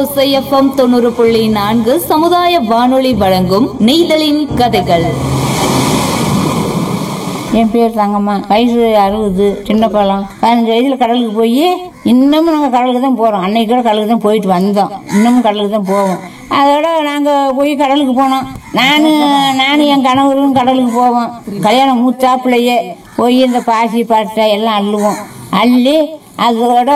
ஓசைஎஃப்எம் தொண்ணூறு புள்ளி நான்கு சமுதாய வானொலி வழங்கும் நெய்தலின் கதைகள் என் பேர் தங்கம்மா வயசு அறுபது சின்ன பழம் பதினஞ்சு வயசுல கடலுக்கு போய் இன்னமும் நாங்கள் கடலுக்கு தான் போகிறோம் அன்னைக்கு கூட கடலுக்கு தான் போயிட்டு வந்தோம் இன்னமும் கடலுக்கு தான் போவோம் அதோட நாங்கள் போய் கடலுக்கு போனோம் நானும் நானும் என் கணவரும் கடலுக்கு போவோம் கல்யாணம் மூத்தாப்புலையே போய் இந்த பாசி பட்டை எல்லாம் அள்ளுவோம் அள்ளி அதோட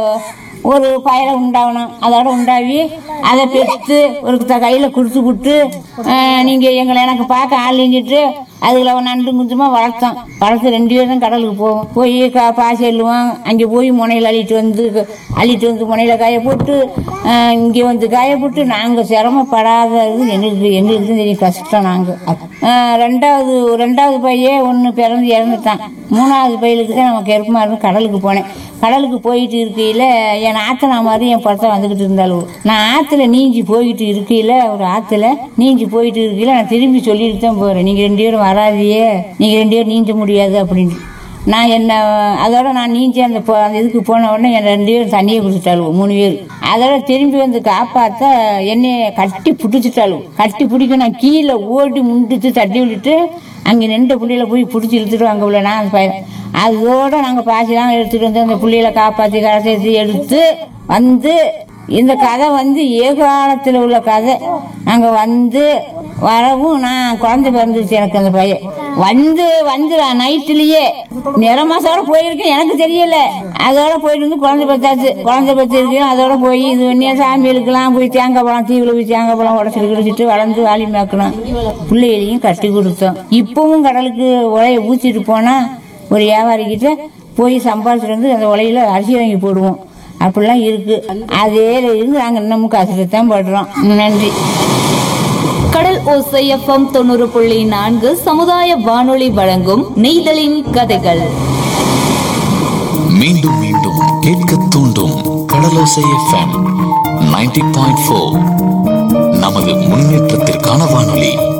ஒரு பயலை உண்டாகணும் அதோட உண்டாகி அதை பெற்று ஒரு த- கையில கொடுத்து விட்டு நீங்க எங்களை எனக்கு பார்க்க ஆள் இல்லைஞ்சிட்டு அதுல ஒரு நண்டு குஞ்சமா வளர்த்தோம் வளர்த்து ரெண்டு பேரும் கடலுக்கு போவோம் போய் கா பாசி அள்ளுவோம் அங்கே போய் முனையில் அள்ளிட்டு வந்து அள்ளிட்டு வந்து முனையில காய போட்டு அஹ், இங்கே வந்து காய போட்டு நாங்கள் சிரமப்படாதது எங்களுக்கு எங்களுக்கு தான் தெரியும் கஷ்டம் நாங்கள் ரெண்டாவது ரெண்டாவது பையன் ஒன்று பிறந்து இறந்துட்டான் மூணாவது பையலுக்கு தான் நம்ம கருப்பமாக இருந்து கடலுக்கு போனேன் கடலுக்கு போயிட்டு இருக்கையில் என் ஆத்தனா மாதிரி என் படத்தை வந்துக்கிட்டு இருந்தாலும் நான் ஆற்றுல நீஞ்சி போயிட்டு இருக்கையில் ஒரு ஆற்றுல நீஞ்சி போயிட்டு இருக்கையில் நான் திரும்பி சொல்லிட்டு தான் போகிறேன் நீங்கள் ரெண்டு பேரும் வராதியே நீங்கள் ரெண்டு பேரும் நீஞ்ச முடியாது அப்படின்னு நான் என்ன அதோட நான் நீஞ்சி அந்த போ- அந்த இதுக்கு போன உடனே என் ரெண்டு பேரும் தண்ணியை குடிச்சிட்டாளுவோம் மூணு பேர் அதோட திரும்பி வந்து காப்பாற்ற என்னைய கட்டி பிடிச்சிட்டாளுவோம் கட்டி பிடிக்க நான் கீழே ஓடி முண்டிச்சு தட்டி விட்டுட்டு அங்கே நின்ற புள்ளையில போய் பிடிச்சி இழுத்துட்டு அங்கே உள்ள நான் அந்த பையன் அதோட நாங்கள் பாசிலாம் எடுத்துட்டு வந்து அந்த புள்ளையில காப்பாற்றி கரை சேர்த்து எடுத்து வந்து இந்த கதை வந்து ஏகாலத்தில் உள்ள கதை நாங்கள் வந்து வரவும் நான் குழந்தை பிறந்துருச்சு எனக்கு அந்த பையன் வந்து வந்து நைட்டுலயே நிறமாசோட போயிருக்கேன் எனக்கு தெரியல அதோட போயிட்டு வந்து குழந்தை பெற்றாச்சு குழந்தை பெற்றிருக்கேன் அதோட போய் இது பண்ணி சாமி இழுக்கலாம் போய் தேங்காய் பழம் தீவில் போய் தேங்காய் பழம் உடச்சிட்டு கிடச்சிட்டு வளர்ந்து வாலி மேக்கணும் பிள்ளைகளையும் கட்டி கொடுத்தோம் இப்பவும் கடலுக்கு உலைய ஊற்றிட்டு போனா ஒரு வியாபாரிக்கிட்ட போய் சம்பாதிச்சிட்டு வந்து அந்த உலையில அரிசி வாங்கி போடுவோம் அப்படிலாம் இருக்கு அதே இருந்து நாங்கள் இன்னமும் கஷ்டத்தான் படுறோம் நன்றி கடல் ஓசைஎஃப்எம் தொண்ணூறு புள்ளி நான்கு சமுதாய வானொலி வழங்கும் நெய்தலின் கதைகள் மீண்டும் மீண்டும் கேட்க தூண்டும் Kadalosai FM ninety point four நமது முன்னேற்றத்திற்கான வானொலி